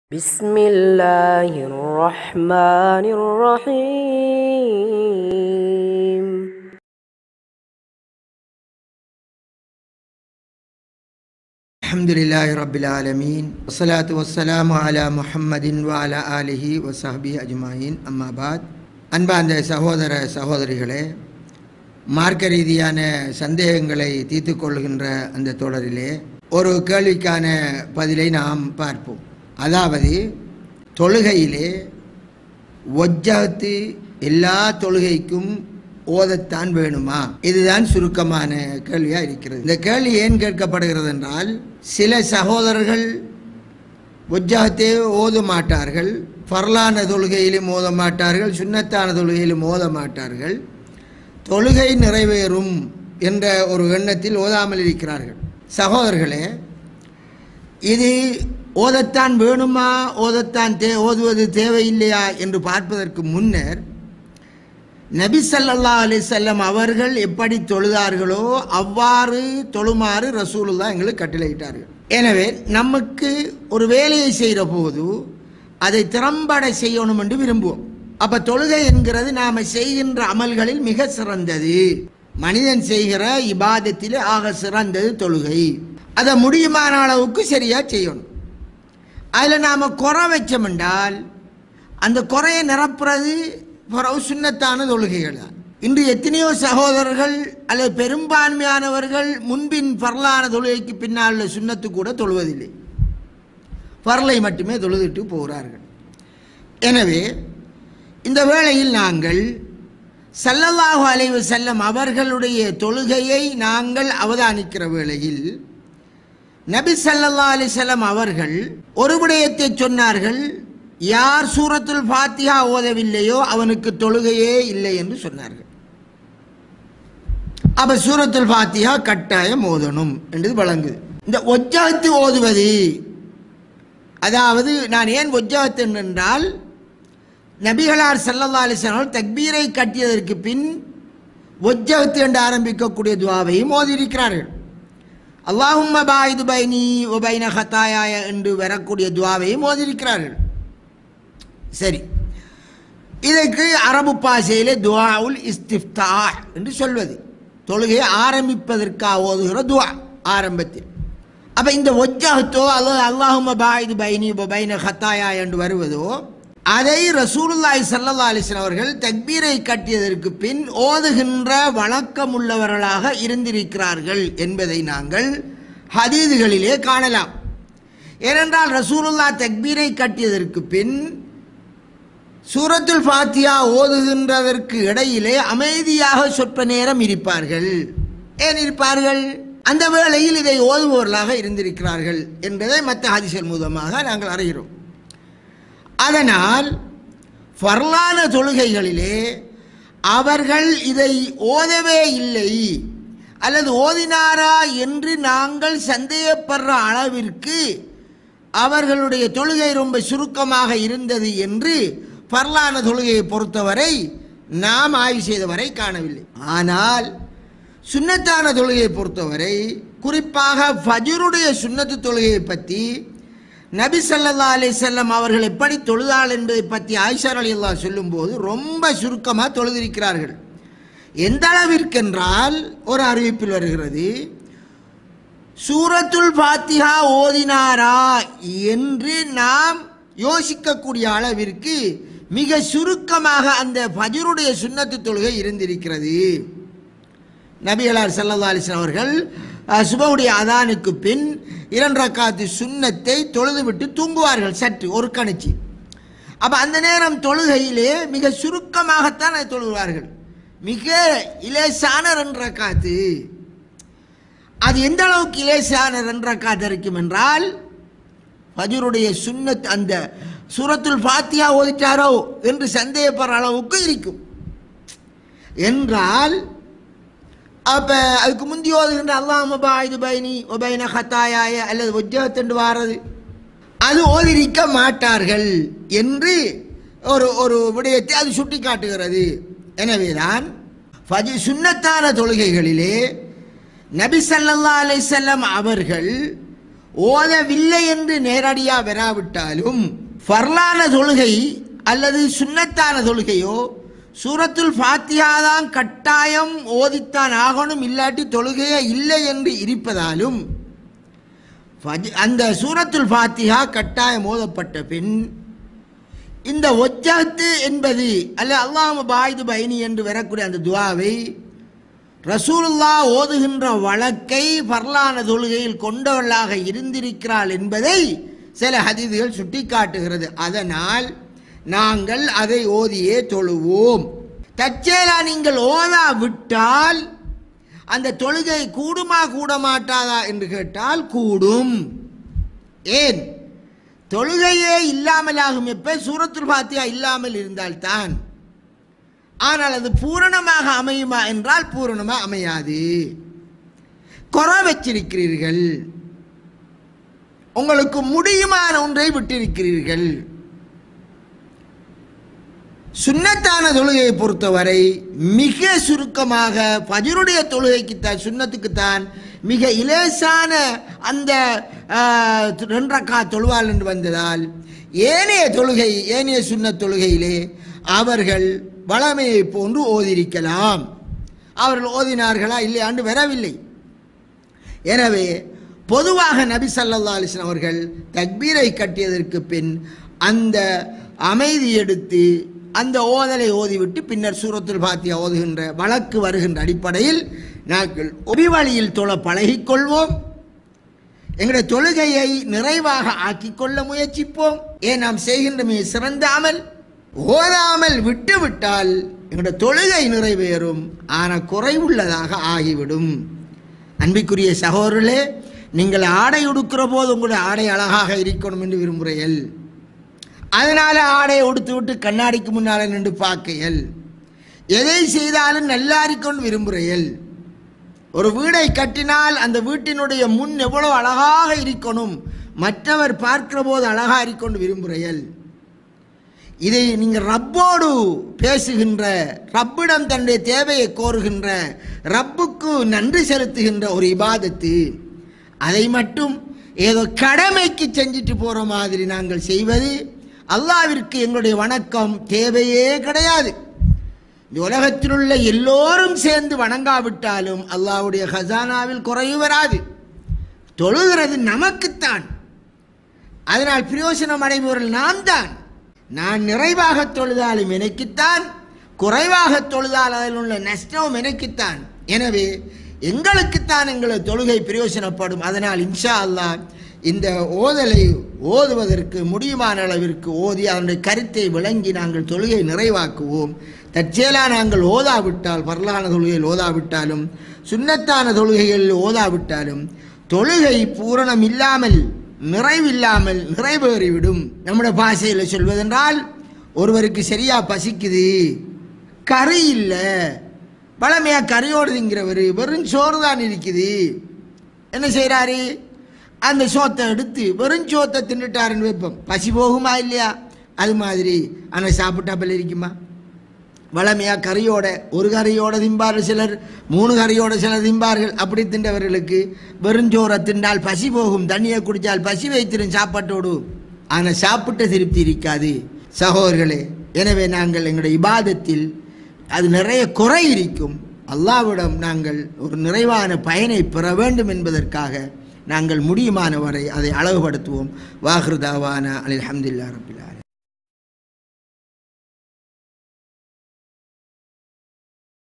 بسم الله الرحمن الرحيم الحمد لله رب العالمين والصلاة والسلام على محمد وعلى آله وصحبه أجمعين أما بعد அன்பார்ந்த சகோதர சகோதரிகளே மார்க்க ரீதியான சந்தேகங்களை தீர்த்து கொள்கின்ற அந்த தொடரிலே ஒரு கேள்விக்கான பதிலை நாம் பார்ப்போம் அதாவது தொழுகையிலே ஒஜ்ஜகத்து எல்லா தொழுகைக்கும் ஓதத்தான் வேணுமா இதுதான் சுருக்கமான கேள்வியாக இருக்கிறது இந்த கேள்வி ஏன் கேட்கப்படுகிறது என்றால் சில சகோதரர்கள் ஒஜ்ஜகத்தே ஓத மாட்டார்கள் ஃபர்லான தொழுகையிலும் ஓத மாட்டார்கள் சுன்னத்தான தொழுகையிலும் ஓத மாட்டார்கள் தொழுகை நிறைவேறும் என்ற ஒரு எண்ணத்தில் ஓதாமல் இருக்கிறார்கள் சகோதரர்களே இது ஓதத்தான் வேணுமா ஓதத்தான் தே ஓதுவது தேவையில்லையா என்று பார்ப்பதற்கு முன்னர் நபி ஸல்லல்லாஹு அலைஹி வஸல்லம் அவர்கள் எப்படி தொழுதார்களோ அவ்வாறு தொழுமாறு ரசூலுல்லா எங்களுக்கு கட்டளையிட்டார்கள் எனவே நமக்கு ஒரு வேலையை செய்கிற போது அதை திறம்பட செய்யணும் என்று விரும்புவோம் அப்ப தொழுகை என்கிறது நாம செய்கின்ற அமல்களில் மிக சிறந்தது மனிதன் செய்கிற இபாதத்திலே ஆக சிறந்தது தொழுகை அதை முடியுமான அளவுக்கு சரியா செய்யணும் அதில் நாம் குறை வச்சோம் என்றால் அந்த குறையை நிரப்புறது பிறகு சுண்ணத்தான தொழுகைகள் தான் இன்று எத்தனையோ சகோதரர்கள் அல்லது பெரும்பான்மையானவர்கள் முன்பின் பரலான தொழுகைக்கு பின்னால் உள்ள சுண்ணத்து கூட தொழுவதில்லை பரலை மட்டுமே தொழுதுட்டு போகிறார்கள் எனவே இந்த வேளையில் நாங்கள் சல்லல்லாஹு அலைஹி வஸல்லம் அவர்களுடைய தொழுகையை நாங்கள் அவதானிக்கிற வேளையில் நபி ஸல்லல்லாஹு அலைஹி வஸல்லம் அவர்கள் ஒரு விடயத்தை சொன்னார்கள் யார் சூரத்துல் ஃபாத்திஹா ஓதவில்லையோ அவனுக்கு தொழுகையே இல்லை என்று சொன்னார்கள் அப்ப சூரத்துல் ஃபாத்திஹா கட்டாயம் ஓதணும் என்று வழங்குது இந்த ஒஜ்ஜகத்து ஓதுவது அதாவது நான் ஏன் ஒஜ்ஜகத்து என்றால் நபிகளார் சல்லல்லா அலிஸ்லாம் தக்பீரை கட்டியதற்கு பின் ஒஜ்ஜகத்து என்று ஆரம்பிக்கக்கூடிய துவாவையும் ஓதியிருக்கிறார்கள் அல்லாஹும்ம பாயிது பைனி ஒபைன ஹத்தாயா என்று வரக்கூடிய துவாவையும் ஓதியிருக்கிறார்கள் சரி இதற்கு அரபு பாஷையிலே துவாவுல் இஸ்திஃப்தா என்று சொல்வது தொழுகையை ஆரம்பிப்பதற்காக ஓதுகிற துவா ஆரம்பத்தில் அப்போ இந்த ஒஜ்ஜகத்தோ அல்லது அல்லாஹும பாயிது பைனி பைன ஹத்தாயா என்று வருவதோ அதை ரசூலுல்லாய் சல்லா அலிஸ்லாம் அவர்கள் தக்பீரை கட்டியதற்கு பின் ஓதுகின்ற வழக்கமுள்ளவர்களாக இருந்திருக்கிறார்கள் என்பதை நாங்கள் ஹதீதுகளிலே காணலாம் ஏனென்றால் ரசூலுல்லா தக்பீரை கட்டியதற்கு பின் சூரத்துல் ஃபாத்தியா ஓதுகின்றதற்கு இடையிலே அமைதியாக சொற்ப நேரம் இருப்பார்கள் ஏன் இருப்பார்கள் அந்த வேளையில் இதை ஓதுபவர்களாக இருந்திருக்கிறார்கள் என்பதை மற்ற ஹதிசல் மூலமாக நாங்கள் அறிகிறோம் அதனால் ஃபர்லான தொழுகைகளிலே அவர்கள் இதை ஓதவே இல்லை அல்லது ஓதினாரா என்று நாங்கள் சந்தேகப்படுற அளவிற்கு அவர்களுடைய தொழுகை ரொம்ப சுருக்கமாக இருந்தது என்று பரலான தொழுகையை பொறுத்தவரை நாம் ஆய்வு செய்தவரை காணவில்லை ஆனால் சுண்ணத்தான தொழுகையை பொறுத்தவரை குறிப்பாக ஃபஜருடைய சுண்ணத்து தொழுகையை பற்றி நபி சல்லா அலி செல்லம் அவர்கள் எப்படி தொழுதாள் என்பதை பற்றி ஆயிஷார் அலி அல்லா சொல்லும்போது ரொம்ப சுருக்கமாக தொழுதிருக்கிறார்கள் எந்த அளவிற்கென்றால் ஒரு அறிவிப்பில் வருகிறது சூரத்துல் ஃபாத்திஹா ஓதினாரா என்று நாம் யோசிக்கக்கூடிய அளவிற்கு மிக சுருக்கமாக அந்த ஃபஜருடைய சுண்ணத்து தொழுகை இருந்திருக்கிறது நபிகளார் சல்லா அலிஸ்லாம் அவர்கள் சுபவுடைய அதானுக்கு பின் இரண்டு காத்து சுண்ணத்தை தொழுதுவிட்டு தூங்குவார்கள் சற்று ஒரு கணிச்சு அப்போ அந்த நேரம் தொழுகையிலே மிக சுருக்கமாகத்தான் அதை தொழுவார்கள் மிக இலேசான ரெண்டு காத்து அது எந்த அளவுக்கு இலேசான ரெண்டு காத்து இருக்கும் என்றால் ஃபஜருடைய சுண்ணத் அந்த சூரத்துல் ஃபாத்தியா ஓதிட்டாரோ என்று சந்தேகப்படுற அளவுக்கு இருக்கும் என்றால் அப்போ அதுக்கு முந்தி ஓதுகின்ற அல்லாம பாயுது பைனி ஒபைன ஹத்தாயாய அல்லது ஒஜ்ஜகத்தண்டு வாரது அது ஓதிரிக்க மாட்டார்கள் என்று ஒரு ஒரு விடயத்தை அது சுட்டி காட்டுகிறது எனவேதான் ஃபஜி சுண்ணத்தான தொழுகைகளிலே நபி சல்லா அலிசல்லம் அவர்கள் ஓதவில்லை என்று நேரடியாக வராவிட்டாலும் ஃபர்லான தொழுகை அல்லது சுன்னத்தான தொழுகையோ சூரத்துல் ஃபாத்தியா தான் கட்டாயம் ஓதித்தான் ஆகணும் இல்லாட்டி தொழுகையே இல்லை என்று இருப்பதாலும் ஃபஜ்- அந்த சூரத்துல் ஃபாத்திஹா கட்டாயம் ஓதப்பட்ட பின் இந்த ஒஜ்ஜத்து என்பது அல்ல அல்லாஹ் பாய்து பைனி என்று வரக்கூடிய அந்த துவாவை ரசூலுல்லா ஓதுகின்ற வழக்கை பர்லான தொழுகையில் கொண்டவர்களாக இருந்திருக்கிறாள் என்பதை சில ஹதீதுகள் சுட்டிக்காட்டுகிறது அதனால் நாங்கள் அதை ஓதியே தொழுவோம் தற்செயலா நீங்கள் ஓதா விட்டால் அந்த தொழுகை கூடுமா கூட மாட்டாதா என்று கேட்டால் கூடும் ஏன் தொழுகையே இல்லாமலாகும் எப்ப சூரத்துல் ஃபாத்தியா இல்லாமல் இருந்தால்தான் ஆனால் அது பூரணமாக அமையுமா என்றால் பூரணமாக அமையாது குறை வச்சிருக்கிறீர்கள் உங்களுக்கு முடியுமான ஒன்றை விட்டிருக்கிறீர்கள் சுன்னத்தான தொழுகையை பொறுத்தவரை மிக சுருக்கமாக பஜருடைய தொழுகைக்குத்தான் சுன்னத்துக்குத்தான் மிக இலேசான அந்த ஆஹ், ரெண்டரக்கா தொழுவாள் என்று வந்ததால் ஏனைய தொழுகை ஏனைய சுன்னத் தொழுகையிலே அவர்கள் வளமையை போன்று ஓதியிருக்கலாம் அவர்கள் ஓதினார்களா இல்லையாண்டு வரவில்லை எனவே பொதுவாக நபி ஸல்லல்லாஹு அலைஹி வஸல்லம் அவர்கள் தக்பீரை கட்டியதற்கு பின் அந்த அமைதி எடுத்து அந்த ஓதலை ஓதிவிட்டு பின்னர் சூரத்துல் ஃபாத்தியா ஓதுகின்ற வழக்கு வருகின்ற அடிப்படையில் நாங்கள் ஒபிவழியில் தொழ பழகிக்கொள்வோம் எங்களுடைய தொழுகையை நிறைவாக ஆக்கிக்கொள்ள முயற்சிப்போம் ஏன் நாம் செய்கின்ற மிக சிறந்த அமல் ஓதாமல் விட்டுவிட்டால் எங்களுடைய தொழுகை நிறைவேறும் ஆனால் குறைவுள்ளதாக ஆகிவிடும் அன்பிற்குரிய சகோதரர்களே நீங்கள் ஆடை உடுக்கிற போது உங்களுடைய ஆடை அழகாக இருக்கணும் என்று விரும்புகிறீர்கள் அதனால ஆடையை உடுத்து விட்டு கண்ணாடிக்கு முன்னால் நின்று பார்க்கையல் எதை செய்தாலும் நல்லா இருக்கணும்னு விரும்புகிறீர்கள் ஒரு வீடை கட்டினால் அந்த வீட்டினுடைய முன் எவ்வளவு அழகாக இருக்கணும் மற்றவர் பார்க்கிற போது அழகாக இருக்கணும் விரும்புகிறீர்கள் இதை நீங்கள் ரப்போடு பேசுகின்ற ரப்பிடம் தன்னுடைய தேவையை கோருகின்ற ரப்புக்கு நன்றி செலுத்துகின்ற ஒரு இபாதத்து அதை மட்டும் ஏதோ கடமைக்கு செஞ்சுட்டு போகிற மாதிரி நாங்கள் செய்வது அல்லாவிற்கு எங்களுடைய வணக்கம் தேவையே கிடையாது இந்த உலகத்தில் உள்ள எல்லோரும் சேர்ந்து வணங்காவிட்டாலும் அல்லாஹ்வுடைய ஹசானாவில் குறைவு வராது தொழுகிறது நமக்குத்தான் அதனால் பிரயோசனம் அடைபவர்கள் நாம் தான் நான் நிறைவாக தொழுதாலும் எனக்குத்தான் குறைவாக தொழுதால் அதில் உள்ள நஷ்டம் எனக்குத்தான் எனவே எங்களுக்குத்தான் எங்களது தொழுகை பிரயோசனப்படும் அதனால் இன்ஷா அல்லாஹ் இந்த ஓதலை ஓதுவதற்கு முடியுமான அளவிற்கு ஓதி அதனுடைய கருத்தை விளங்கி நாங்கள் தொழுகை நிறைவாக்குவோம் தற்செயலா நாங்கள் ஓதாவிட்டால் வரலான தொழுகையில் ஓதாவிட்டாலும் சுன்னத்தான தொழுகைகளில் ஓதாவிட்டாலும் தொழுகை பூரணம் இல்லாமல் நிறைவில்லாமல் நிறைவேறிவிடும் நம்முடைய பாஷையில் சொல்வதென்றால் ஒருவருக்கு சரியா பசிக்குது கறி இல்லை பழமையாக கறியோடு திங்கிறவர் வெறும் சோறு தான் இருக்குது என்ன செய்கிறாரு அந்த சோத்தை எடுத்து வெறும் சோத்தை தின்னுட்டாருன்னு வைப்போம் பசி போகுமா இல்லையா அது மாதிரி ஆனால் சாப்பிட்டாப்பல் இருக்குமா வளமையாக கறியோட ஒரு கறியோட திம்பார்கள் சிலர் மூணு கறியோட சிலர் திம்பார்கள் அப்படி தின்றவர்களுக்கு வெறுஞ்சோரை தின்றால் பசி போகும் தண்ணியை குடித்தால் பசி வைத்திரும் சாப்பாட்டோடு ஆனால் சாப்பிட்ட திருப்தி இருக்காது சகோதரர்களே எனவே நாங்கள் எங்களுடைய இபாதத்தில் அது நிறைய குறை இருக்கும் அல்லாவிடம் நாங்கள் ஒரு நிறைவான பயனை பெற வேண்டும் என்பதற்காக நாங்கள் முடியுமான வரை அதை அழகுபடுத்துவோம் வாஹிருதாவான அலி அஹமதுல்லா ரபில்